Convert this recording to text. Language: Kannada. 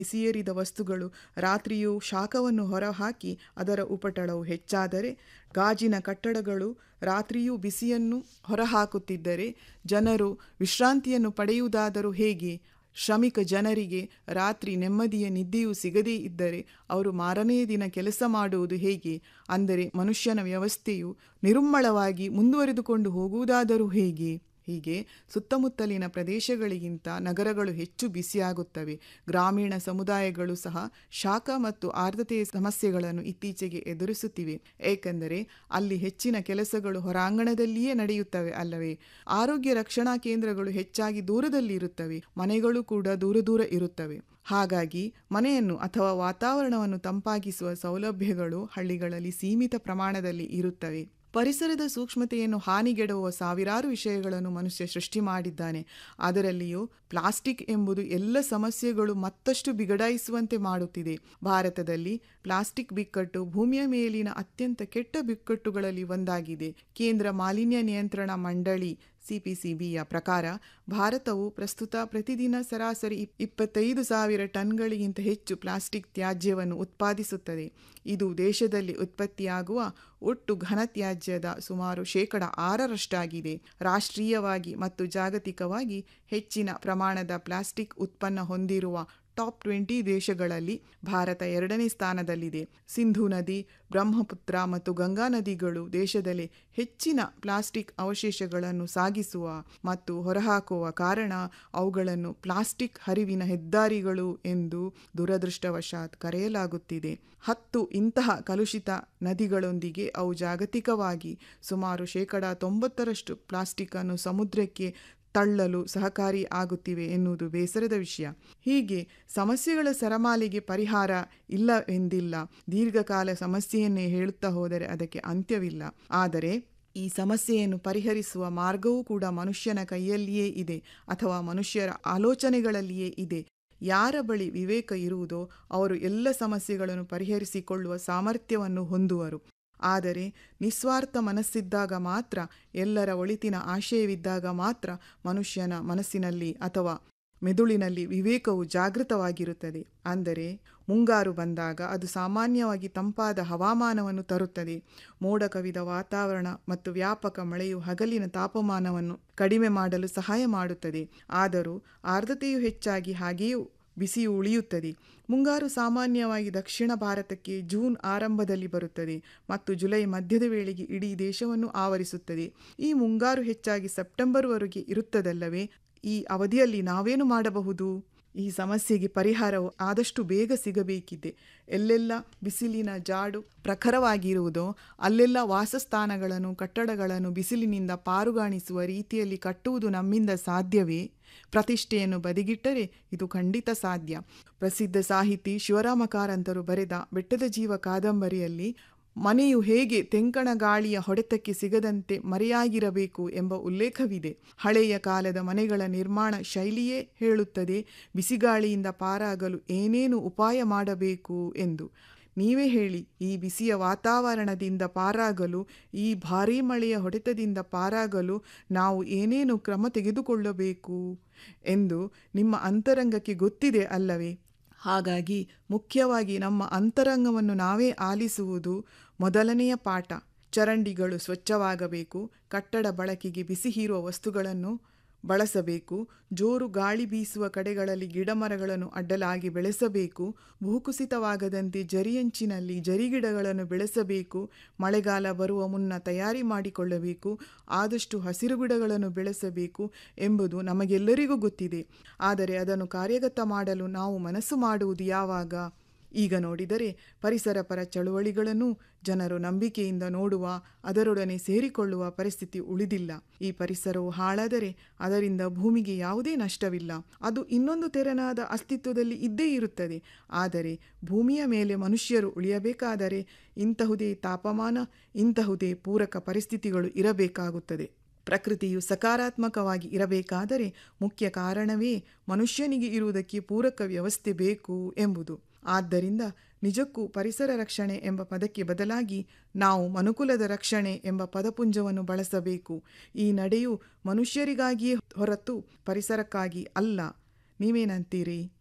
ಬಿಸಿಯೇರಿದ ವಸ್ತುಗಳು ರಾತ್ರಿಯೂ ಶಾಖವನ್ನು ಹೊರಹಾಕಿ ಅದರ ಉಪಟಳವು ಹೆಚ್ಚಾದರೆ ಗಾಜಿನ ಕಟ್ಟಡಗಳು ರಾತ್ರಿಯೂ ಬಿಸಿಯನ್ನು ಹೊರಹಾಕುತ್ತಿದ್ದರೆ ಜನರು ವಿಶ್ರಾಂತಿಯನ್ನು ಪಡೆಯುವುದಾದರೂ ಹೇಗೆ ಶ್ರಮಿಕ ಜನರಿಗೆ ರಾತ್ರಿ ನೆಮ್ಮದಿಯ ನಿದ್ದೆಯೂ ಸಿಗದೇ ಇದ್ದರೆ ಅವರು ಮಾರನೆಯ ದಿನ ಕೆಲಸ ಮಾಡುವುದು ಹೇಗೆ ಅಂದರೆ ಮನುಷ್ಯನ ವ್ಯವಸ್ಥೆಯು ನಿರುಮ್ಮಳವಾಗಿ ಮುಂದುವರೆದುಕೊಂಡು ಹೋಗುವುದಾದರೂ ಹೇಗೆ ಹೀಗೆ ಸುತ್ತಮುತ್ತಲಿನ ಪ್ರದೇಶಗಳಿಗಿಂತ ನಗರಗಳು ಹೆಚ್ಚು ಬಿಸಿಯಾಗುತ್ತವೆ ಗ್ರಾಮೀಣ ಸಮುದಾಯಗಳು ಸಹ ಶಾಖ ಮತ್ತು ಆರ್ದ್ರತೆಯ ಸಮಸ್ಯೆಗಳನ್ನು ಇತ್ತೀಚೆಗೆ ಎದುರಿಸುತ್ತಿವೆ ಏಕೆಂದರೆ ಅಲ್ಲಿ ಹೆಚ್ಚಿನ ಕೆಲಸಗಳು ಹೊರಾಂಗಣದಲ್ಲಿಯೇ ನಡೆಯುತ್ತವೆ ಅಲ್ಲವೇ ಆರೋಗ್ಯ ರಕ್ಷಣಾ ಕೇಂದ್ರಗಳು ಹೆಚ್ಚಾಗಿ ದೂರದಲ್ಲಿ ಇರುತ್ತವೆ ಮನೆಗಳು ಕೂಡ ದೂರ ದೂರ ಇರುತ್ತವೆ ಹಾಗಾಗಿ ಮನೆಯನ್ನು ಅಥವಾ ವಾತಾವರಣವನ್ನು ತಂಪಾಗಿಸುವ ಸೌಲಭ್ಯಗಳು ಹಳ್ಳಿಗಳಲ್ಲಿ ಸೀಮಿತ ಪ್ರಮಾಣದಲ್ಲಿ ಇರುತ್ತವೆ ಪರಿಸರದ ಸೂಕ್ಷ್ಮತೆಯನ್ನು ಹಾನಿಗೆಡುವ ಸಾವಿರಾರು ವಿಷಯಗಳನ್ನು ಮನುಷ್ಯ ಸೃಷ್ಟಿ ಮಾಡಿದ್ದಾನೆ ಅದರಲ್ಲಿಯೂ ಪ್ಲಾಸ್ಟಿಕ್ ಎಂಬುದು ಎಲ್ಲ ಸಮಸ್ಯೆಗಳು ಮತ್ತಷ್ಟು ಬಿಗಡಾಯಿಸುವಂತೆ ಮಾಡುತ್ತಿದೆ ಭಾರತದಲ್ಲಿ ಪ್ಲಾಸ್ಟಿಕ್ ಬಿಕ್ಕಟ್ಟು ಭೂಮಿಯ ಮೇಲಿನ ಅತ್ಯಂತ ಕೆಟ್ಟ ಬಿಕ್ಕಟ್ಟುಗಳಲ್ಲಿ ಒಂದಾಗಿದೆ ಕೇಂದ್ರ ಮಾಲಿನ್ಯ ನಿಯಂತ್ರಣ ಮಂಡಳಿ ಸಿಪಿಸಿಬಿಯ ಪ್ರಕಾರ ಭಾರತವು ಪ್ರಸ್ತುತ ಪ್ರತಿದಿನ ಸರಾಸರಿ ಇಪ್ಪತ್ತೈದು ಸಾವಿರ ಟನ್ಗಳಿಗಿಂತ ಹೆಚ್ಚು ಪ್ಲಾಸ್ಟಿಕ್ ತ್ಯಾಜ್ಯವನ್ನು ಉತ್ಪಾದಿಸುತ್ತದೆ ಇದು ದೇಶದಲ್ಲಿ ಉತ್ಪತ್ತಿಯಾಗುವ ಒಟ್ಟು ಘನತ್ಯಾಜ್ಯದ ಸುಮಾರು ಶೇಕಡ ಆರರಷ್ಟಾಗಿದೆ ರಾಷ್ಟ್ರೀಯವಾಗಿ ಮತ್ತು ಜಾಗತಿಕವಾಗಿ ಹೆಚ್ಚಿನ ಪ್ರಮಾಣದ ಪ್ಲಾಸ್ಟಿಕ್ ಉತ್ಪನ್ನ ಹೊಂದಿರುವ ಟಾಪ್ ಟ್ವೆಂಟಿ ದೇಶಗಳಲ್ಲಿ ಭಾರತ ಎರಡನೇ ಸ್ಥಾನದಲ್ಲಿದೆ ಸಿಂಧು ನದಿ ಬ್ರಹ್ಮಪುತ್ರ ಮತ್ತು ಗಂಗಾ ನದಿಗಳು ದೇಶದಲ್ಲಿ ಹೆಚ್ಚಿನ ಪ್ಲಾಸ್ಟಿಕ್ ಅವಶೇಷಗಳನ್ನು ಸಾಗಿಸುವ ಮತ್ತು ಹೊರಹಾಕುವ ಕಾರಣ ಅವುಗಳನ್ನು ಪ್ಲಾಸ್ಟಿಕ್ ಹರಿವಿನ ಹೆದ್ದಾರಿಗಳು ಎಂದು ದುರದೃಷ್ಟವಶಾತ್ ಕರೆಯಲಾಗುತ್ತಿದೆ ಹತ್ತು ಇಂತಹ ಕಲುಷಿತ ನದಿಗಳೊಂದಿಗೆ ಅವು ಜಾಗತಿಕವಾಗಿ ಸುಮಾರು ಶೇಕಡ ತೊಂಬತ್ತರಷ್ಟು ಪ್ಲಾಸ್ಟಿಕ್ ಅನ್ನು ಸಮುದ್ರಕ್ಕೆ ತಳ್ಳಲು ಸಹಕಾರಿ ಆಗುತ್ತಿವೆ ಎನ್ನುವುದು ಬೇಸರದ ವಿಷಯ ಹೀಗೆ ಸಮಸ್ಯೆಗಳ ಸರಮಾಲೆಗೆ ಪರಿಹಾರ ಇಲ್ಲ ಎಂದಿಲ್ಲ ದೀರ್ಘಕಾಲ ಸಮಸ್ಯೆಯನ್ನೇ ಹೇಳುತ್ತಾ ಹೋದರೆ ಅದಕ್ಕೆ ಅಂತ್ಯವಿಲ್ಲ ಆದರೆ ಈ ಸಮಸ್ಯೆಯನ್ನು ಪರಿಹರಿಸುವ ಮಾರ್ಗವೂ ಕೂಡ ಮನುಷ್ಯನ ಕೈಯಲ್ಲಿಯೇ ಇದೆ ಅಥವಾ ಮನುಷ್ಯರ ಆಲೋಚನೆಗಳಲ್ಲಿಯೇ ಇದೆ ಯಾರ ಬಳಿ ವಿವೇಕ ಇರುವುದೋ ಅವರು ಎಲ್ಲ ಸಮಸ್ಯೆಗಳನ್ನು ಪರಿಹರಿಸಿಕೊಳ್ಳುವ ಸಾಮರ್ಥ್ಯವನ್ನು ಹೊಂದುವರು ಆದರೆ ನಿಸ್ವಾರ್ಥ ಮನಸ್ಸಿದ್ದಾಗ ಮಾತ್ರ ಎಲ್ಲರ ಒಳಿತಿನ ಆಶಯವಿದ್ದಾಗ ಮಾತ್ರ ಮನುಷ್ಯನ ಮನಸ್ಸಿನಲ್ಲಿ ಅಥವಾ ಮೆದುಳಿನಲ್ಲಿ ವಿವೇಕವು ಜಾಗೃತವಾಗಿರುತ್ತದೆ ಅಂದರೆ ಮುಂಗಾರು ಬಂದಾಗ ಅದು ಸಾಮಾನ್ಯವಾಗಿ ತಂಪಾದ ಹವಾಮಾನವನ್ನು ತರುತ್ತದೆ ಮೋಡ ಕವಿದ ವಾತಾವರಣ ಮತ್ತು ವ್ಯಾಪಕ ಮಳೆಯು ಹಗಲಿನ ತಾಪಮಾನವನ್ನು ಕಡಿಮೆ ಮಾಡಲು ಸಹಾಯ ಮಾಡುತ್ತದೆ ಆದರೂ ಆರ್ದ್ರತೆಯು ಹೆಚ್ಚಾಗಿ ಹಾಗೆಯೂ ಬಿಸಿಯು ಉಳಿಯುತ್ತದೆ ಮುಂಗಾರು ಸಾಮಾನ್ಯವಾಗಿ ದಕ್ಷಿಣ ಭಾರತಕ್ಕೆ ಜೂನ್ ಆರಂಭದಲ್ಲಿ ಬರುತ್ತದೆ ಮತ್ತು ಜುಲೈ ಮಧ್ಯದ ವೇಳೆಗೆ ಇಡೀ ದೇಶವನ್ನು ಆವರಿಸುತ್ತದೆ ಈ ಮುಂಗಾರು ಹೆಚ್ಚಾಗಿ ಸೆಪ್ಟೆಂಬರ್ವರೆಗೆ ಇರುತ್ತದಲ್ಲವೇ ಈ ಅವಧಿಯಲ್ಲಿ ನಾವೇನು ಮಾಡಬಹುದು ಈ ಸಮಸ್ಯೆಗೆ ಪರಿಹಾರವು ಆದಷ್ಟು ಬೇಗ ಸಿಗಬೇಕಿದೆ ಎಲ್ಲೆಲ್ಲ ಬಿಸಿಲಿನ ಜಾಡು ಪ್ರಖರವಾಗಿರುವುದೋ ಅಲ್ಲೆಲ್ಲ ವಾಸಸ್ಥಾನಗಳನ್ನು ಕಟ್ಟಡಗಳನ್ನು ಬಿಸಿಲಿನಿಂದ ಪಾರುಗಾಣಿಸುವ ರೀತಿಯಲ್ಲಿ ಕಟ್ಟುವುದು ನಮ್ಮಿಂದ ಸಾಧ್ಯವೇ ಪ್ರತಿಷ್ಠೆಯನ್ನು ಬದಿಗಿಟ್ಟರೆ ಇದು ಖಂಡಿತ ಸಾಧ್ಯ ಪ್ರಸಿದ್ಧ ಸಾಹಿತಿ ಶಿವರಾಮ ಕಾರಂತರು ಬರೆದ ಬೆಟ್ಟದ ಜೀವ ಕಾದಂಬರಿಯಲ್ಲಿ ಮನೆಯು ಹೇಗೆ ತೆಂಕಣ ಗಾಳಿಯ ಹೊಡೆತಕ್ಕೆ ಸಿಗದಂತೆ ಮರೆಯಾಗಿರಬೇಕು ಎಂಬ ಉಲ್ಲೇಖವಿದೆ ಹಳೆಯ ಕಾಲದ ಮನೆಗಳ ನಿರ್ಮಾಣ ಶೈಲಿಯೇ ಹೇಳುತ್ತದೆ ಬಿಸಿಗಾಳಿಯಿಂದ ಪಾರಾಗಲು ಏನೇನು ಉಪಾಯ ಮಾಡಬೇಕು ಎಂದು ನೀವೇ ಹೇಳಿ ಈ ಬಿಸಿಯ ವಾತಾವರಣದಿಂದ ಪಾರಾಗಲು ಈ ಭಾರೀ ಮಳೆಯ ಹೊಡೆತದಿಂದ ಪಾರಾಗಲು ನಾವು ಏನೇನು ಕ್ರಮ ತೆಗೆದುಕೊಳ್ಳಬೇಕು ಎಂದು ನಿಮ್ಮ ಅಂತರಂಗಕ್ಕೆ ಗೊತ್ತಿದೆ ಅಲ್ಲವೇ ಹಾಗಾಗಿ ಮುಖ್ಯವಾಗಿ ನಮ್ಮ ಅಂತರಂಗವನ್ನು ನಾವೇ ಆಲಿಸುವುದು ಮೊದಲನೆಯ ಪಾಠ ಚರಂಡಿಗಳು ಸ್ವಚ್ಛವಾಗಬೇಕು ಕಟ್ಟಡ ಬಳಕೆಗೆ ಬಿಸಿ ಹೀರುವ ವಸ್ತುಗಳನ್ನು ಬಳಸಬೇಕು ಜೋರು ಗಾಳಿ ಬೀಸುವ ಕಡೆಗಳಲ್ಲಿ ಗಿಡಮರಗಳನ್ನು ಅಡ್ಡಲಾಗಿ ಬೆಳೆಸಬೇಕು ಭೂಕುಸಿತವಾಗದಂತೆ ಜರಿಯಂಚಿನಲ್ಲಿ ಜರಿಗಿಡಗಳನ್ನು ಬೆಳೆಸಬೇಕು ಮಳೆಗಾಲ ಬರುವ ಮುನ್ನ ತಯಾರಿ ಮಾಡಿಕೊಳ್ಳಬೇಕು ಆದಷ್ಟು ಹಸಿರು ಗಿಡಗಳನ್ನು ಬೆಳೆಸಬೇಕು ಎಂಬುದು ನಮಗೆಲ್ಲರಿಗೂ ಗೊತ್ತಿದೆ ಆದರೆ ಅದನ್ನು ಕಾರ್ಯಗತ ಮಾಡಲು ನಾವು ಮನಸ್ಸು ಮಾಡುವುದು ಯಾವಾಗ ಈಗ ನೋಡಿದರೆ ಪರಿಸರ ಪರ ಚಳುವಳಿಗಳನ್ನು ಜನರು ನಂಬಿಕೆಯಿಂದ ನೋಡುವ ಅದರೊಡನೆ ಸೇರಿಕೊಳ್ಳುವ ಪರಿಸ್ಥಿತಿ ಉಳಿದಿಲ್ಲ ಈ ಪರಿಸರವು ಹಾಳಾದರೆ ಅದರಿಂದ ಭೂಮಿಗೆ ಯಾವುದೇ ನಷ್ಟವಿಲ್ಲ ಅದು ಇನ್ನೊಂದು ತೆರನಾದ ಅಸ್ತಿತ್ವದಲ್ಲಿ ಇದ್ದೇ ಇರುತ್ತದೆ ಆದರೆ ಭೂಮಿಯ ಮೇಲೆ ಮನುಷ್ಯರು ಉಳಿಯಬೇಕಾದರೆ ಇಂತಹುದೇ ತಾಪಮಾನ ಇಂತಹುದೇ ಪೂರಕ ಪರಿಸ್ಥಿತಿಗಳು ಇರಬೇಕಾಗುತ್ತದೆ ಪ್ರಕೃತಿಯು ಸಕಾರಾತ್ಮಕವಾಗಿ ಇರಬೇಕಾದರೆ ಮುಖ್ಯ ಕಾರಣವೇ ಮನುಷ್ಯನಿಗೆ ಇರುವುದಕ್ಕೆ ಪೂರಕ ವ್ಯವಸ್ಥೆ ಬೇಕು ಎಂಬುದು ಆದ್ದರಿಂದ ನಿಜಕ್ಕೂ ಪರಿಸರ ರಕ್ಷಣೆ ಎಂಬ ಪದಕ್ಕೆ ಬದಲಾಗಿ ನಾವು ಮನುಕುಲದ ರಕ್ಷಣೆ ಎಂಬ ಪದಪುಂಜವನ್ನು ಬಳಸಬೇಕು ಈ ನಡೆಯು ಮನುಷ್ಯರಿಗಾಗಿಯೇ ಹೊರತು ಪರಿಸರಕ್ಕಾಗಿ ಅಲ್ಲ ನೀವೇನಂತೀರಿ